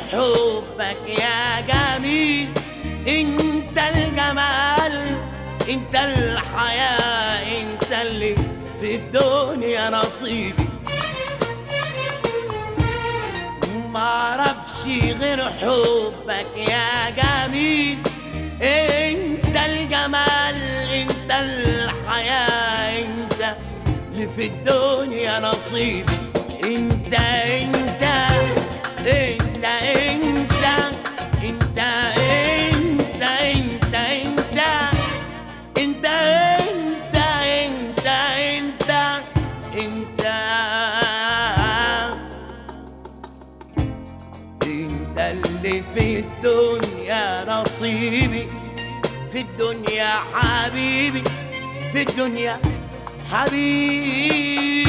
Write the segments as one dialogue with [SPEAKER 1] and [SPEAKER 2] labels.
[SPEAKER 1] حبك يا جميل انت الجمال انت الحياة انت اللي في الدنيا نصيبي معرفش غير حبك يا جميل انت الجمال انت الحياة انت اللي في الدنيا نصيبي انت انت انت انت انت انت انت انت انت انت انت انت انت انت اللي في الدنيا نصيبي في الدنيا حبيبي في الدنيا حبيبي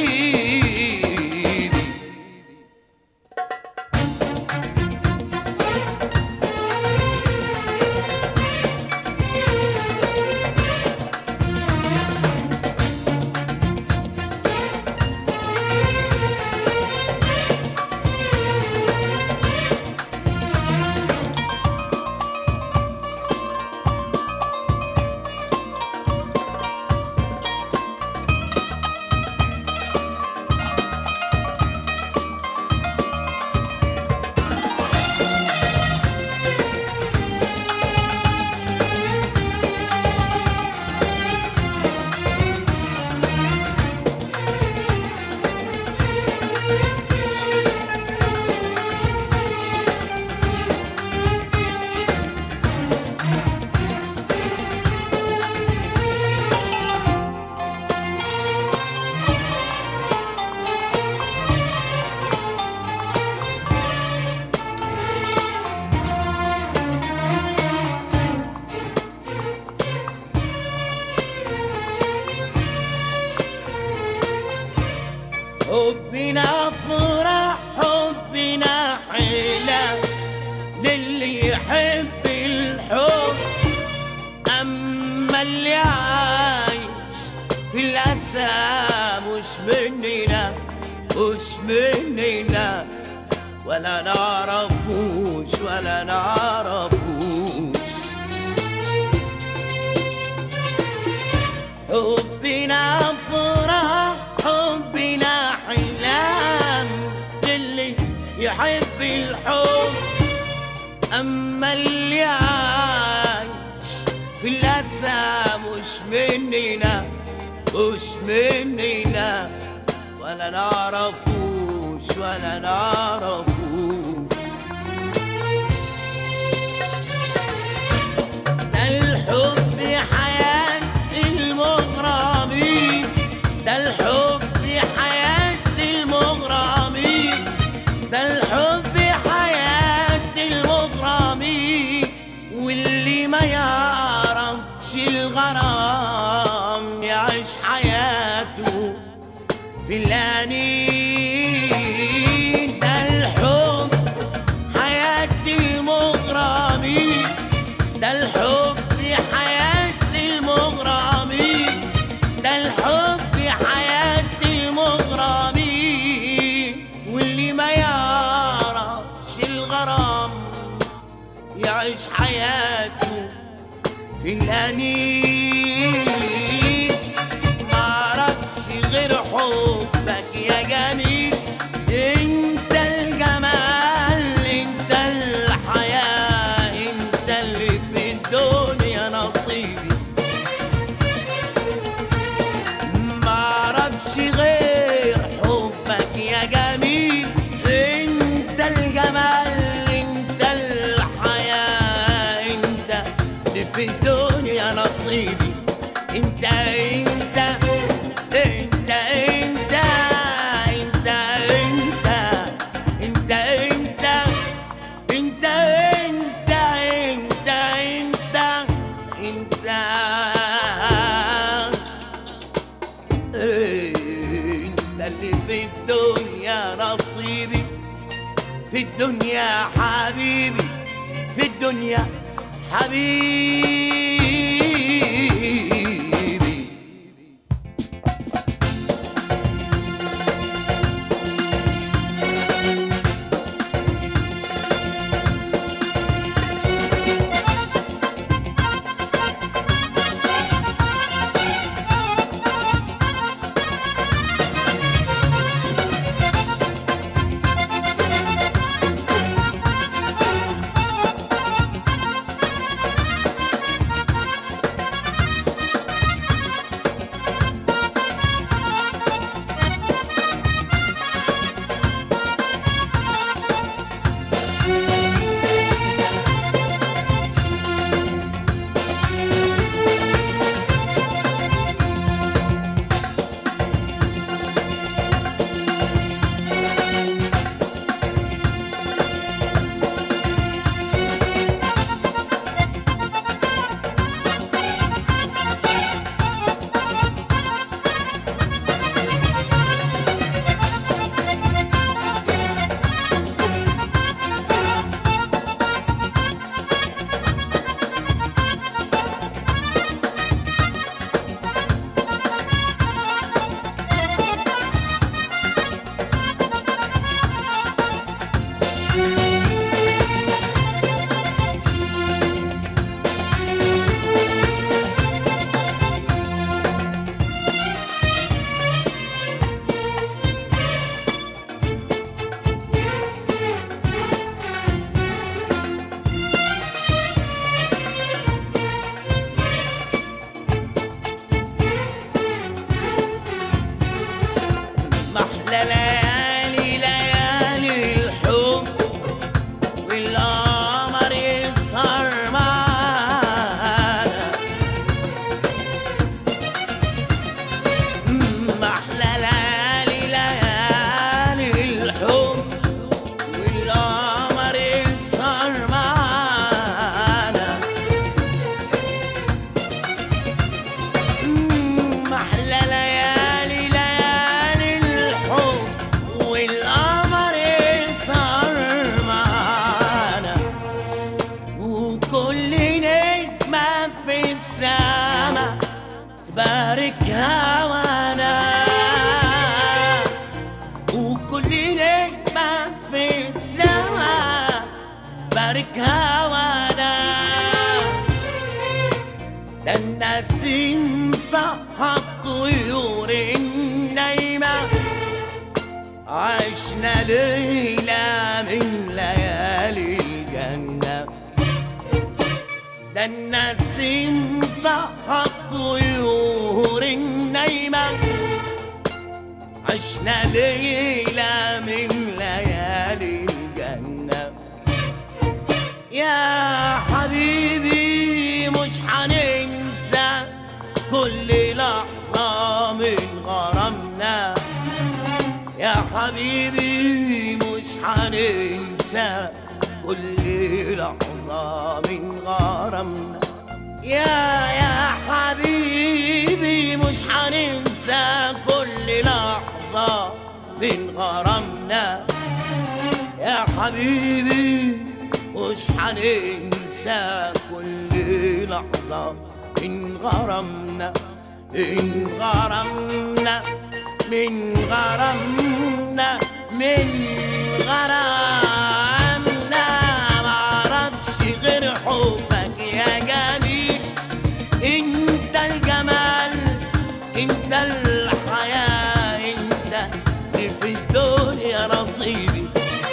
[SPEAKER 1] حبنا فرح حبنا حيلة للي يحب الحب أما اللي عايش في الأسى مش مننا مش مننا ولا نعرفوش ولا نعرفوش حبنا فرح حبنا حلام للي يحب الحب أما اللي عايش في الأسى مش مننا مش مننا ولا نعرفوش ولا نعرفوش ده الحب حياة المغرمين ده الحب حياة المغرمين ده الحب حياة المغرمين واللي ما يعرفش الغرام يعيش حياته في الأنين ده الحب حياة المغرمين ده الحب حياة المغرمين ده الحب حياة المغرمين واللي ما يعرفش الغرام يعيش حياته في الأنين معرفش غير حبك يا جميل انت الجمال انت الحياة انت اللي في الدنيا نصيبي معرفش غير حبك يا جميل انت الجمال انت الحياة انت اللي في الدنيا نصيبي انت انت انت انت انت انت انت انت انت انت انت انت انت انت اللي في الدنيا نصيبي في الدنيا حبيبي في الدنيا حبيبي وكل نجمة في السما تباركها وانا وكل نجمة في السما باركها وانا ده الناس صح الطيور النايمة عشنا ليلة من ليالي الجنة ده الناس صح الطيور النايمة عشنا ليلة من ليالي الجنة يا حبيبي مش حننسى كل لحظة من غرامنا يا حبيبي مش حننسى كل لحظة من غرامنا يا يا حبيبي مش حننسى كل لحظة من غرامنا يا حبيبي مش حننسى كل لحظة من غرامنا من غرامنا من غرامنا من غرامنا معرفش غير حبك يا جميل انت الجمال انت الحياة انت اللي في الدنيا نصيبي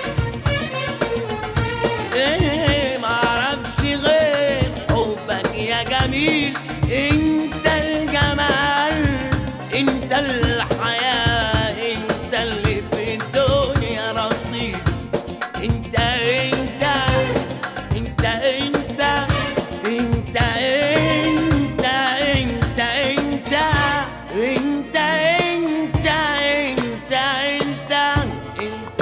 [SPEAKER 1] ايه معرفش غير حبك يا جميل انت الجمال انت الحياة انت اللي في الدنيا نصيبي انت انت انت انت انت انت انت انت انت انت انت انت انت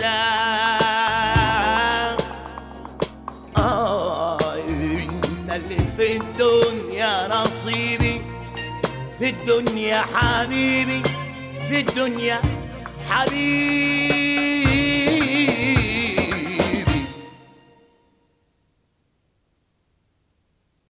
[SPEAKER 1] آه انت اللي في الدنيا نصيبي في الدنيا حبيبي في الدنيا حبيبي